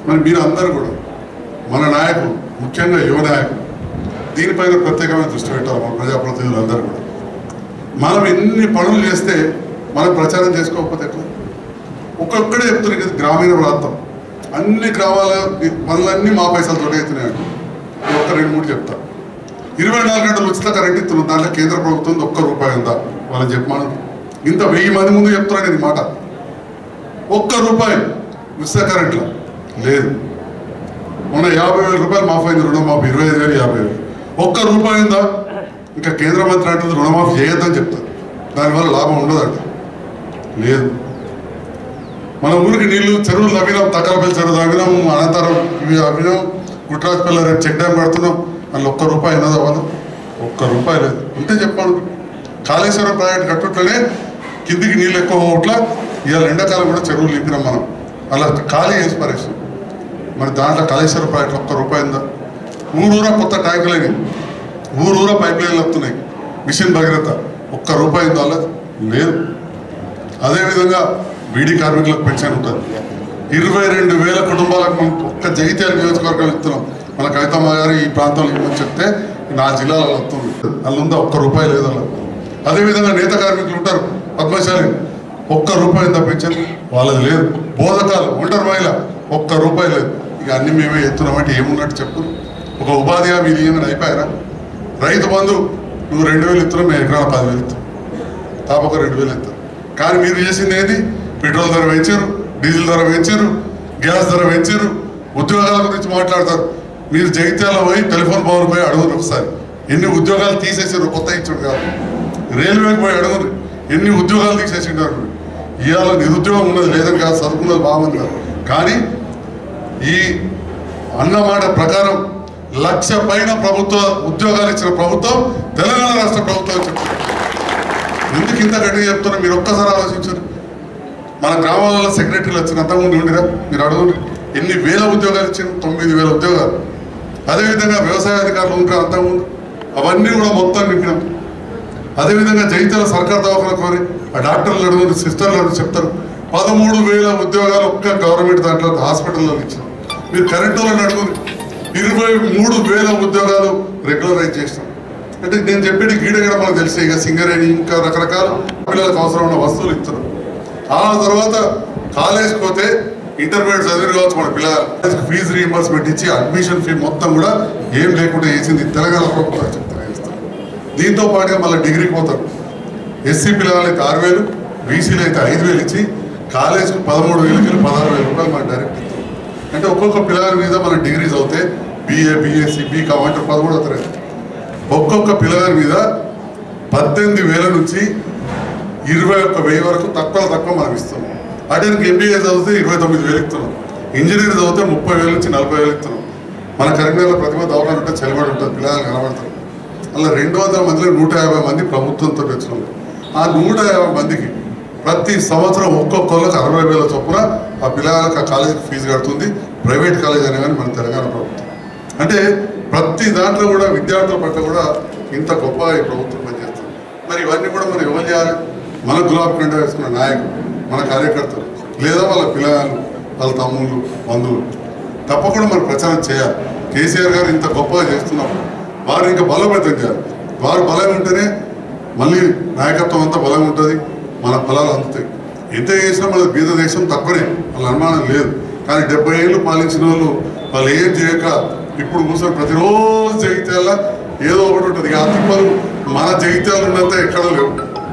మరి మీరు అందరూ కూడా మన నాయకులు ముఖ్యంగా యువ నాయకులు దీనిపైన ప్రత్యేకమైన దృష్టి పెట్టాలి మన ప్రజాప్రతినిధులు అందరూ కూడా మనం ఎన్ని పనులు చేస్తే మనం ప్రచారం చేసుకోకపోతే ఎట్లా ఒక్కొక్కడే చెప్తున్నారు ఇది గ్రామీణ ప్రాంతం అన్ని గ్రామాల పనులన్నీ మా పైసలతో అవుతున్నాయి నేను ఒక్క రెండు మూడు చెప్తా ఇరవై నాలుగు గంటలు ఉచిత కరెంట్ ఇస్తున్నాం దాంట్లో కేంద్ర ప్రభుత్వం ఒక్క రూపాయి ఉందా వాళ్ళని చెప్పమను ఇంత వెయ్యి మంది ముందు చెప్తున్నాను ఇది మాట ఒక్క రూపాయి ఉచిత కరెంట్లో లేదు మొన్న యాభై వేల రూపాయలు మాఫ్ అయింది రుణమాఫీ ఇరవై ఐదు వేలు యాభై వేలు ఒక్క రూపాయి ఉందా ఇంకా కేంద్ర మంత్రి అంటుంది రుణమాఫీ చేయొద్దని చెప్తారు దానివల్ల లాభం ఉండదంట లేదు మన ఊరికి నీళ్లు చెరువులు తవ్వినాం తక్కలపల్లి చెరువు తవ్వినాం అనంతరం ఇవి అవ్వినాం గుట్రాజపల్లి రేపు చెక్ డ్యామ్ కడుతున్నాం అందులో ఒక్క రూపాయి ఉన్నదా వాళ్ళు ఒక్క రూపాయి లేదు ఉంటే చెప్పాను కాళేశ్వరం ప్రాజెక్ట్ కట్టుట్లనే కిందికి నీళ్ళు ఎక్కువ పోవట్ల ఇవాళ ఎండాకాలం కూడా చెరువులు నింపినాం మనం అలా ఖాళీ చేసి పరేసాం మరి దాంట్లో కాళేశ్వరం ప్రాజెక్ట్ ఒక్క రూపాయి ఉందా ఊరూరా కొత్త ట్యాంకులు అయినాయి ఊరూరా పైప్ లైన్లు వస్తున్నాయి మిషన్ భగీరథ ఒక్క రూపాయి ఉందా వాళ్ళది? లేదు అదేవిధంగా బీడీ కార్మికులకు పెన్షన్ ఉంటుంది ఇరవై రెండు వేల కుటుంబాలకు మనం ఒక్క జగిత్యాల నియోజకవర్గం ఇస్తున్నాం మన కవితమ్మ గారు ఈ ప్రాంతంలో ఇవ్వమని చెప్తే నా జిల్లాలో వస్తుంది అందులో ఉందా ఒక్క రూపాయి లేదు అలా అదేవిధంగా నేత కార్మికులు ఉంటారు పద్మశాలి ఒక్క రూపాయి తప్పించండి వాళ్ళది లేదు బోధకాలు ఒంటరి మహిళ ఒక్క రూపాయి లేదు ఇక అన్ని మేమే ఎత్తున్నామంటే ఏమున్నట్టు చెప్పు ఒక ఉపాధి హామీ ఇది ఏమైనా అయిపోయారా రైతు బంధు నువ్వు రెండు వేలు ఇస్తున్నావు మేము ఎకరాల పదివేలు ఇస్తాం తాపక రెండు వేలు ఇస్తారు కానీ మీరు చేసింది ఏంది పెట్రోల్ ధర పెంచారు డీజిల్ ధర పెంచారు గ్యాస్ ధర పెంచారు ఉద్యోగాల గురించి మాట్లాడతారు మీరు జగిత్యాల పోయి టెలిఫోన్ పవర్ పోయి అడుగురు ఒకసారి ఎన్ని ఉద్యోగాలు తీసేసారు కొత్త ఇచ్చాడు కాదు రైల్వేకి పోయి అడుగురు ఎన్ని ఉద్యోగాలు తీసేసిండారు ఇవాళ నిరుద్యోగం ఉన్నది లేదని కాదు చదువుకున్నది బాగుంది కాదు కానీ ఈ అన్నమాట ప్రకారం లక్ష పైన ప్రభుత్వ ఉద్యోగాలు ఇచ్చిన ప్రభుత్వం తెలంగాణ రాష్ట్ర ప్రభుత్వం చెప్తుంది ఎందుకు ఇంత గట్టిగా చెప్తున్నా మీరు ఒక్కసారి ఆలోచించారు మన గ్రామాలలో సెక్రటరీలు వచ్చిన అంతకుముందు ఉండిరా మీరు అడుగురు ఎన్ని వేల ఉద్యోగాలు ఇచ్చిన తొమ్మిది వేల ఉద్యోగాలు అదేవిధంగా వ్యవసాయ అధికారులు ఉంటారు అంతకుముందు అవన్నీ కూడా మొత్తం నింపినాం అదేవిధంగా జైతల సర్కార్ దవాఖాన కోరి ఆ డాక్టర్లు అడుగురు సిస్టర్లు అడుగు చెప్తారు పదమూడు వేల ఉద్యోగాలు ఒక్క గవర్నమెంట్ దాంట్లో హాస్పిటల్లో ఇచ్చారు మీరు కరెంటు వాళ్ళని అడుగురు ఇరవై మూడు వేల ఉద్యోగాలు రెగ్యులరైజ్ చేసినాం అంటే నేను చెప్పేది గీడగడ మనకు తెలిసే ఇక సింగరేణి ఇంకా రకరకాల పిల్లలకు అవసరం ఉన్న వస్తువులు ఇస్తున్నారు ఆ తర్వాత కాలేజ్కి పోతే ఇంటర్మీడియట్ చదివి కావచ్చు మన పిల్లలు ఫీజు రీఎంబర్స్మెంట్ ఇచ్చి అడ్మిషన్ ఫీ మొత్తం కూడా ఏం లేకుండా చేసింది తెలంగాణ ప్రభుత్వం చెప్తారు చేస్తారు దీంతో పాటుగా మళ్ళీ డిగ్రీకి పోతారు ఎస్సీ పిల్లలు అయితే ఆరు వేలు బీసీలు అయితే ఐదు వేలు ఇచ్చి కాలేజ్కి పదమూడు వేలకి వెళ్ళి పదహారు వేల రూపాయలు మనకు డైరెక్ట్ ఇస్తారు అంటే ఒక్కొక్క పిల్లల మీద మనం డిగ్రీ చదివితే బీఏ బీఎస్సీ బీకామ్ అంటే పదమూడో తరగతి ఒక్కొక్క పిల్లగారి మీద పద్దెనిమిది వేల నుంచి ఇరవై ఒక్క వెయ్యి వరకు తక్కువ తక్కువ మనం ఇస్తాం అటెన్కి ఎంబీఏ చదివితే ఇరవై తొమ్మిది వేలు ఇస్తున్నాం ఇంజనీర్ చదివితే ముప్పై వేల నుంచి నలభై వేలు ఇస్తున్నాం మన కరీంనగర్లో ప్రతిభ దవాఖాన ఉంటే చెలబడి ఉంటుంది పిల్లలు కనబడతారు అలా రెండు వందల మందిలో నూట యాభై మంది ప్రభుత్వంతో వచ్చినాం ఆ నూట యాభై మందికి ప్రతి సంవత్సరం ఒక్కొక్కళ్ళకి అరవై వేల చొప్పున ఆ పిల్లలకు ఆ కాలేజీకి ఫీజు కడుతుంది ప్రైవేట్ కాలేజ్ అనే కానీ మన తెలంగాణ ప్రభుత్వం అంటే ప్రతి దాంట్లో కూడా విద్యార్థుల పట్ల కూడా ఇంత గొప్ప ఈ ప్రభుత్వం పనిచేస్తుంది మరి ఇవన్నీ కూడా మనం ఎవరు చేయాలి మన గులాబీ కంట వేసుకున్న నాయకులు మన కార్యకర్తలు లేదా వాళ్ళ పిల్లలు వాళ్ళ తమ్ముళ్ళు బంధువులు తప్పకుండా మనం ప్రచారం చేయాలి కేసీఆర్ గారు ఇంత గొప్పగా చేస్తున్నప్పుడు వారు ఇంకా బలోపేతం చేయాలి వారు బలంగా ఉంటేనే మళ్ళీ నాయకత్వం అంతా బలంగా ఉంటుంది మన ఫలాలు అందుతాయి ఎంత చేసినా మన బీద దేశం తక్కువనే వాళ్ళ అనుమానం లేదు కానీ డెబ్బై ఏళ్ళు పాలించిన వాళ్ళు వాళ్ళు ఏం చేయక ఇప్పుడు కూర్చొని ప్రతిరోజు జగిత్యాల ఏదో ఒకటి ఉంటుంది ఇక ఆ తిప్పలు మన జగిత్యాలు ఉన్నంత ఎక్కడ లేవు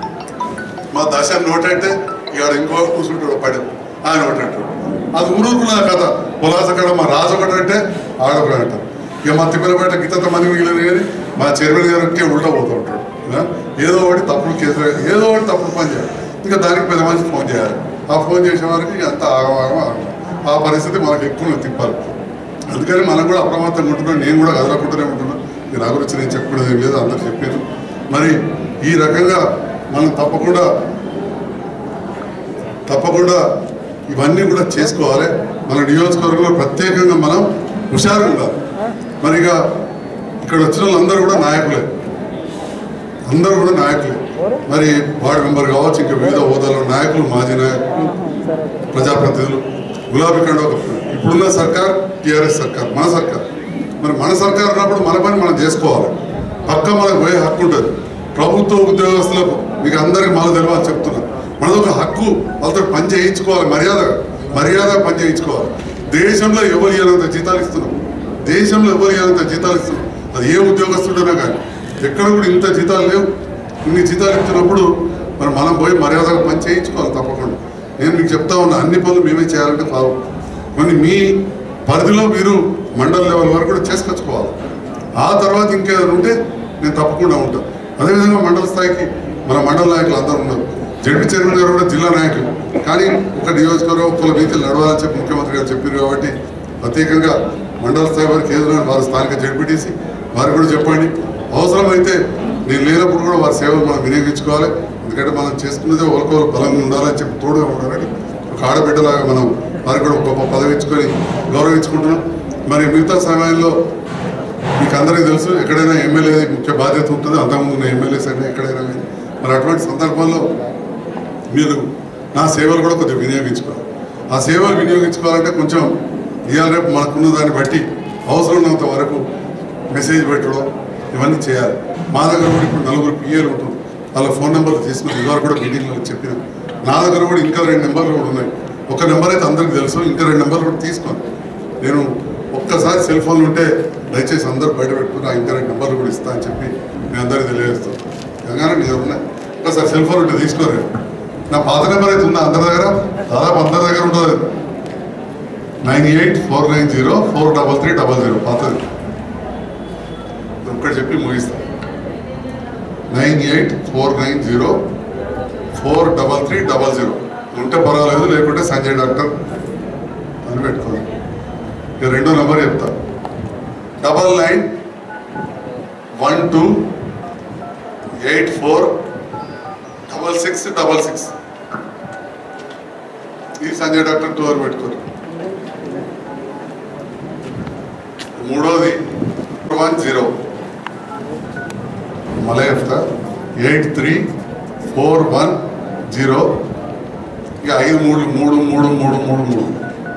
మా దశ నోట్ అంటే ఇవాడ ఇంకో కూర్చుంటాడు పడి ఆయన ఒకటి అంటాడు అది ఊరుకున్న కథ పులాసకాడ మా రాజు ఒకటి అంటే ఆడొకటి అంటారు ఇక మా తిప్పలపేట గిత్తంత మంది మిగిలిన కానీ మా చైర్మన్ గారికి ఉల్టా పోతూ ఉంటాడు ఆ? ఏదో ఒకటి తప్పుడు కేసు ఏదో ఒకటి తప్పుడు పని చేయాలి ఇంకా దానికి పెద్ద మనిషి ఫోన్ చేయాలి ఆ ఫోన్ చేసే వారికి అంత ఆగమాగం ఆగం ఆ పరిస్థితి మనకు ఎక్కువ తిప్పాలి అందుకని మనం కూడా అప్రమత్తంగా ఉంటున్నాం నేను కూడా కదలకుంటూనే ఉంటున్నాను ఈ నా గురించి నేను చెప్పుకునేది ఏం లేదు అందరు చెప్పారు మరి ఈ రకంగా మనం తప్పకుండా తప్పకుండా ఇవన్నీ కూడా చేసుకోవాలి మన నియోజకవర్గంలో ప్రత్యేకంగా మనం హుషారుగా ఉండాలి మరి ఇక ఇక్కడ వచ్చిన వాళ్ళందరూ కూడా నాయకులే అందరూ కూడా నాయకులే మరి వార్డు మెంబర్ కావచ్చు ఇంకా వివిధ హోదాలో నాయకులు మాజీ నాయకులు ప్రజాప్రతినిధులు గులాబీ కండ ఒక ఇప్పుడున్న సర్కార్ టీఆర్ఎస్ సర్కార్ మన సర్కార్ మరి మన సర్కార్ ఉన్నప్పుడు మన పని మనం చేసుకోవాలి పక్క మనకు పోయే హక్కు ఉంటుంది ప్రభుత్వ ఉద్యోగస్తులకు మీకు అందరికి మన తెలియాలి చెప్తున్నా మనది ఒక హక్కు వాళ్ళతో పని చేయించుకోవాలి మర్యాద మర్యాద పని చేయించుకోవాలి దేశంలో ఎవరు ఇవ్వనంత జీతాలు ఇస్తున్నాం దేశంలో ఎవరు ఇవ్వనంత జీతాలు ఇస్తున్నాం అది ఏ ఉద్యోగస్తుడైనా కానీ ఎక్కడ కూడా ఇంత జీతాలు లేవు ఇన్ని జీతాలు ఇచ్చినప్పుడు మరి మనం పోయి మర్యాదగా పని చేయించుకోవాలి తప్పకుండా నేను మీకు చెప్తా ఉన్నా అన్ని పనులు మేమే చేయాలంటే కావు కొన్ని మీ పరిధిలో మీరు మండల లెవెల్ వరకు కూడా చేసుకొచ్చుకోవాలి ఆ తర్వాత ఇంకేదైనా ఉంటే నేను తప్పకుండా ఉంటాను అదేవిధంగా మండల స్థాయికి మన మండల నాయకులు అందరూ ఉన్నారు జడ్పీ చైర్మన్ గారు కూడా జిల్లా నాయకులు కానీ ఒక నియోజకవర్గం కుల వీధులు నడవాలని చెప్పి ముఖ్యమంత్రి గారు చెప్పారు కాబట్టి ప్రత్యేకంగా మండల స్థాయి వారికి ఏదైనా వారి స్థానిక జడ్పీటీసీ వారికి కూడా చెప్పండి అవసరమైతే నేను లేనప్పుడు కూడా వారి సేవలు మనం వినియోగించుకోవాలి ఎందుకంటే మనం చేసుకున్నదే ఒకరికొకరు బలంగా ఉండాలని చెప్పి తోడుగా ఉండాలని ఒక ఆడబిడ్డలాగా మనం వారికి కూడా ఒక గొప్ప పదవి ఇచ్చుకొని గౌరవించుకుంటున్నాం మరి మిగతా సమయంలో మీకు అందరికీ తెలుసు ఎక్కడైనా ఎమ్మెల్యే ముఖ్య బాధ్యత ఉంటుంది అంతకుముందు ఉన్న ఎమ్మెల్యేస్ అయినా ఎక్కడైనా కానీ మరి అటువంటి సందర్భంలో మీరు నా సేవలు కూడా కొంచెం వినియోగించుకోవాలి ఆ సేవలు వినియోగించుకోవాలంటే కొంచెం ఇవాళ రేపు మనకున్న దాన్ని బట్టి అవసరం ఉన్నంత వరకు మెసేజ్ పెట్టడం ఇవన్నీ చేయాలి మా దగ్గర కూడా ఇప్పుడు నలుగురు పిఏలు ఉంటుంది వాళ్ళ ఫోన్ నెంబర్లు తీసుకుని ఇవాళ కూడా మీటింగ్లో చెప్పిన నా దగ్గర కూడా ఇంకా రెండు నెంబర్లు కూడా ఉన్నాయి ఒక నెంబర్ అయితే అందరికీ తెలుసు ఇంకా రెండు నెంబర్లు కూడా తీసుకోండి నేను ఒక్కసారి సెల్ ఫోన్లు ఉంటే దయచేసి అందరూ బయట పెట్టుకుని ఆ ఇంకా రెండు నెంబర్లు కూడా ఇస్తా అని చెప్పి నేను అందరికీ తెలియజేస్తాను గంగానే నేను ఉన్నాయి ఒక్కసారి సెల్ ఫోన్ ఉంటే తీసుకోరు నా పాత నెంబర్ అయితే ఉందా అందరి దగ్గర దాదాపు అందరి దగ్గర ఉంటుంది nine eight four nine zero four double three double zero పాతది ఒక్కటి చెప్పి ముగిస్తాను nine eight four nine zero four double three double zero ఉంటే పర్వాలేదు లేకుంటే సంజయ్ డాక్టర్ అని పెట్టుకోండి ఇక రెండో నెంబర్ చెప్తా double nine one two eight four double six double six ఈ సంజయ్ డాక్టర్ టూ అని పెట్టుకోరు మూడోది వన్ జీరో మళ్ళీ చెప్తా eight three four one zero ఇక ఐదు మూడు మూడు మూడు మూడు మూడు మూడు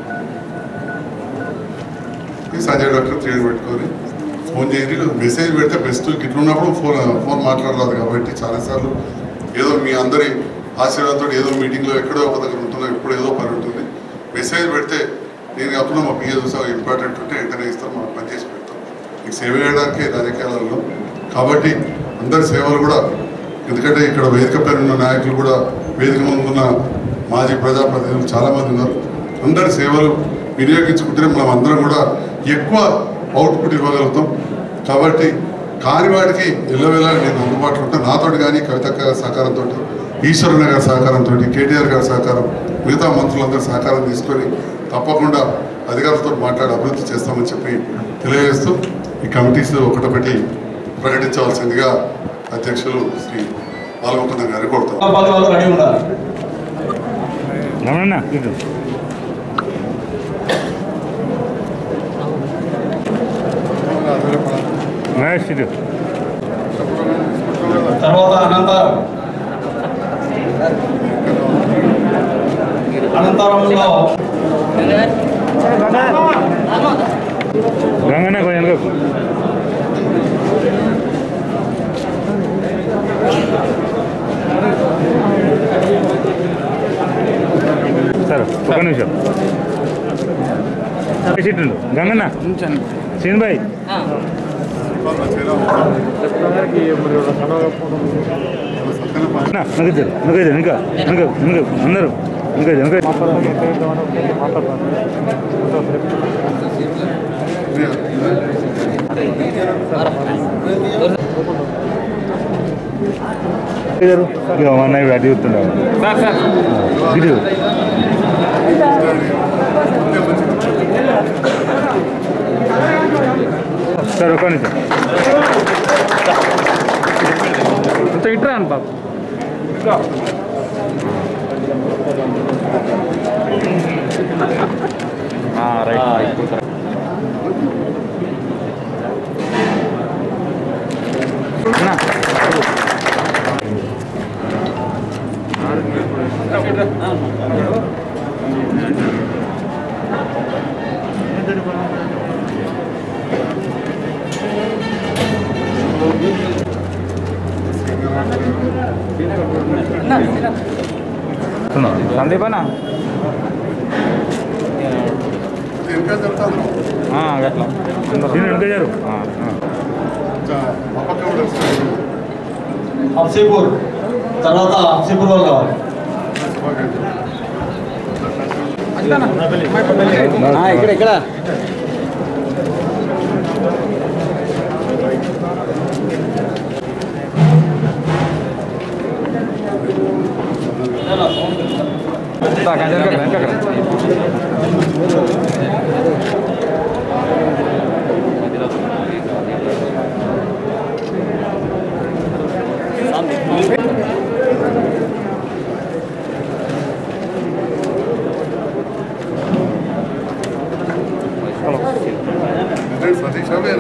ఈ సంజయ్ డాక్టర్ త్రీ పెట్టుకొని ఫోన్ చేయండి మెసేజ్ పెడితే బెస్ట్ ఇట్లా ఉన్నప్పుడు ఫోన్ ఫోన్ మాట్లాడరాదు కాబట్టి చాలాసార్లు ఏదో మీ అందరి ఆశీర్వాదంతో ఏదో మీటింగ్లో ఎక్కడో ఒక దగ్గర ఉంటున్నా ఇప్పుడు ఏదో పని ఉంటుంది మెసేజ్ పెడితే నేను అప్పుడు మా పిఏ చూసా ఇంపార్టెంట్ ఉంటే వెంటనే ఇస్తాం మనం పని చేసి పెడతాం మీకు సేవ చేయడానికి రాజకీయాలలో కాబట్టి అందరి సేవలు కూడా ఎందుకంటే ఇక్కడ వేదిక పైన ఉన్న నాయకులు కూడా వేదిక ముందు ఉన్న మాజీ ప్రజాప్రతినిధులు చాలామంది ఉన్నారు అందరి సేవలు వినియోగించుకుంటేనే మనం అందరం కూడా ఎక్కువ అవుట్పుట్ ఇవ్వగలుగుతాం కాబట్టి కాని వాటికి ఎల్లవేళ నేను అందుబాటులో ఉంటాను నాతోటి కానీ కవితక్క గారి సహకారంతో ఈశ్వరన్న గారి సహకారంతో కేటీఆర్ గారి సహకారం మిగతా మంత్రులందరి సహకారం తీసుకొని తప్పకుండా అధికారులతో మాట్లాడి అభివృద్ధి చేస్తామని చెప్పి తెలియజేస్తూ ఈ కమిటీస్ ఒకటొకటి ప్రకటించవలసిందిగా అధ్యక్షులు శ్రీ బాలముకుంద గారు కోరుతాం పది వాళ్ళు రెడీ ఉండాలి రమణ ఇటు మహేష్ ఇటు తర్వాత అనంతరం అనంతరంలో గంగన్న కొంచెం వెనకకు సరే ఒక నిమిషం సీట్ ఉండు గంగన్న సీన్ భాయ్ నగదు నగదు ఇంకా ఇంకా ఇంకా అందరూ ఇంకా ఇంకా ఇక మా అన్నయ్య అటు చూస్తుండవు ఇటు సార్ ఒక నిమిషం ఇట్రా అని బాబు సందీప్ అన్న ఇంకా చెప్తాను గట్లా వెనకారు మా పక్క కూడా వస్తాయి. హబ్సీపూర్ తర్వాత హబ్సీపూర్ వాళ్ళు కావాలి ఇక్కడ ఇక్కడ అంటే సతీష్ అవేనా